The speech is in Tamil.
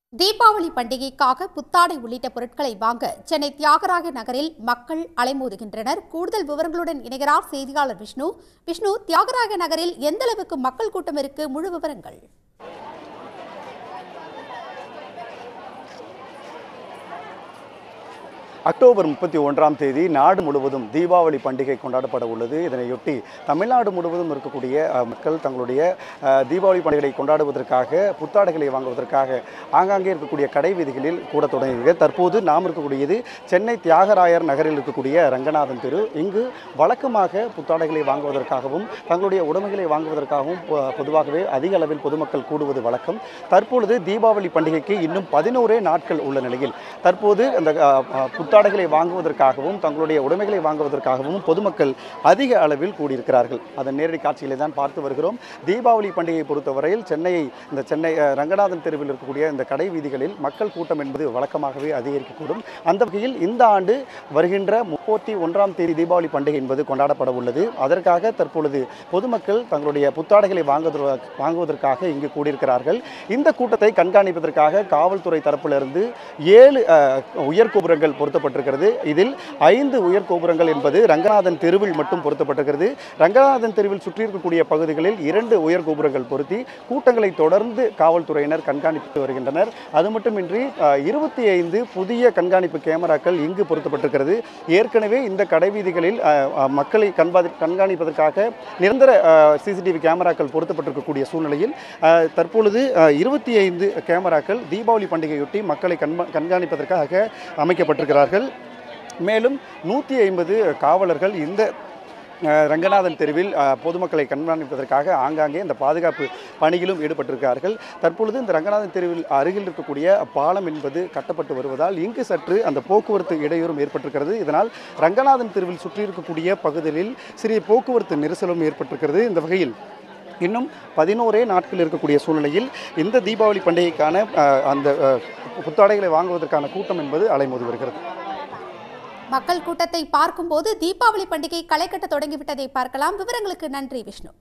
தீபாவளி பண்டிகைக்காக புத்தாடை உள்ளிட்ட பொருட்களை வாங்க சென்னை தியாகராய நகரில் மக்கள் அலைமோதுகின்றனர் கூடுதல் விவரங்களுடன் இணைகிறார் செய்தியாளர் விஷ்ணு விஷ்ணு தியாகராய நகரில் எந்த அளவுக்கு மக்கள் கூட்டம் இருக்கு முழு விவரங்கள் அக்டோபர் முப்பத்தி ஒன்றாம் தேதி நாடு முழுவதும் தீபாவளி பண்டிகை கொண்டாடப்பட உள்ளது இதனையொட்டி தமிழ்நாடு முழுவதும் இருக்கக்கூடிய அஹ், மக்கள் தங்களுடைய அஹ், தீபாவளி பண்டிகையை கொண்டாடுவதற்காக புத்தாடைகளை வாங்குவதற்காக ஆங்காங்கே இருக்கக்கூடிய கடை வீதிகளில் கூட தொடங்கிய தற்போது நாம் இருக்கக்கூடியது சென்னை தியாகராயர் நகரில் இருக்கக்கூடிய ரங்கநாதன் தெரு இங்கு வழக்கமாக புத்தாடைகளை வாங்குவதற்காகவும் தங்களுடைய உடைமைகளை வாங்குவதற்காகவும் பொ- பொதுவாகவே அதிக அளவில் பொதுமக்கள் கூடுவது வழக்கம் தற்பொழுது தீபாவளி பண்டிகைக்கு இன்னும் பதினோரே நாட்கள் உள்ள நிலையில் தற்போது அந்த அஹ், அஹ், புத்தாடைகளை வாங்குவதற்காகவும் தங்களுடைய உடைமைகளை வாங்குவதற்காகவும் பொதுமக்கள் அதிக அளவில் கூடியிருக்கிறார்கள் அதன் நேரடி காட்சிகளை தான் பார்த்து வருகிறோம் தீபாவளி பண்டிகையை பொறுத்தவரையில் சென்னையை இந்த சென்னை அஹ், ரங்கநாதன் தெருவில் இருக்கக்கூடிய இந்த கடை வீதிகளில் மக்கள் கூட்டம் என்பது வழக்கமாகவே அதிகரிக்கக்கூடும் அந்த வகையில் இந்த ஆண்டு வருகின்ற முப்பத்தி ஒன்றாம் தேதி தீபாவளி பண்டிகை என்பது கொண்டாடப்பட உள்ளது அதற்காக தற்பொழுது பொதுமக்கள் தங்களுடைய புத்தாடைகளை வாங்குவதற்கு வாங்குவதற்காக இங்கு கூடியிருக்கிறார்கள் இந்த கூட்டத்தை கண்காணிப்பதற்காக காவல்துறை தரப்பிலிருந்து ஏழு அஹ், உயர்கோபுரங்கள் பொருத்தப்பட்டிருக்கிறது இதில் ஐந்து உயர்கோபுரங்கள் என்பது ரங்கநாதன் தெருவில் மட்டும் பொருத்தப்பட்டிருக்கிறது ரங்கநாதன் தெருவில் சுற்றி இருக்கக்கூடிய பகுதிகளில் இரண்டு உயர்கோபுரங்கள் பொருத்தி கூட்டங்களை தொடர்ந்து காவல்துறையினர் கண்காணித்து வருகின்றனர் அது மட்டுமின்றி இருபத்தி ஐந்து புதிய கண்காணிப்பு கேமராக்கள் இங்கு பொருத்தப்பட்டிருக்கிறது ஏற்கனவே இந்த கடைவீதிகளில் அஹ், அஹ், மக்களை கண்பாதி கண்காணிப்பதற்காக நிரந்தர சிசிடிவி கேமராக்கள் பொருத்தப்பட்டிருக்கக்கூடிய சூழ்நிலையில் அஹ், தற்பொழுது இருபத்தி ஐந்து கேமராக்கள் தீபாவளி பண்டிகையொட்டி மக்களை கண்ப கண்காணிப்பதற்காக அமைக்கப்பட்டிருக்கிறார்கள் மேலும் நூற்றி ஐம்பது காவலர்கள் இந்த அஹ், ரங்கநாதன் தெருவில் அஹ், பொதுமக்களை கண்காணிப்பதற்காக ஆங்காங்கே இந்த பாதுகாப்பு பணியிலும் ஈடுபட்டிருக்கிறார்கள் தற்பொழுது இந்த ரங்கநாதன் தெருவில் அருகில் இருக்கக்கூடிய பாலம் என்பது கட்டப்பட்டு வருவதால் இங்கு சற்று அந்த போக்குவரத்து இடையூறும் ஏற்பட்டிருக்கிறது இதனால் ரங்கநாதன் தெருவில் சுற்றி இருக்கக்கூடிய பகுதிகளில் சிறிய போக்குவரத்து நெரிசலும் ஏற்பட்டிருக்கிறது இந்த வகையில் இன்னும் பதினோரே நாட்கள் இருக்கக்கூடிய சூழ்நிலையில் இந்த தீபாவளி பண்டிகைக்கான அஹ், அந்த அஹ், புத்தாடைகளை வாங்குவதற்கான கூட்டம் என்பது அலைமோதி வருகிறது மக்கள் கூட்டத்தை பார்க்கும்போது தீபாவளி பண்டிகை களை கட்ட தொடங்கிவிட்டதை பார்க்கலாம் விவரங்களுக்கு நன்றி விஷ்ணு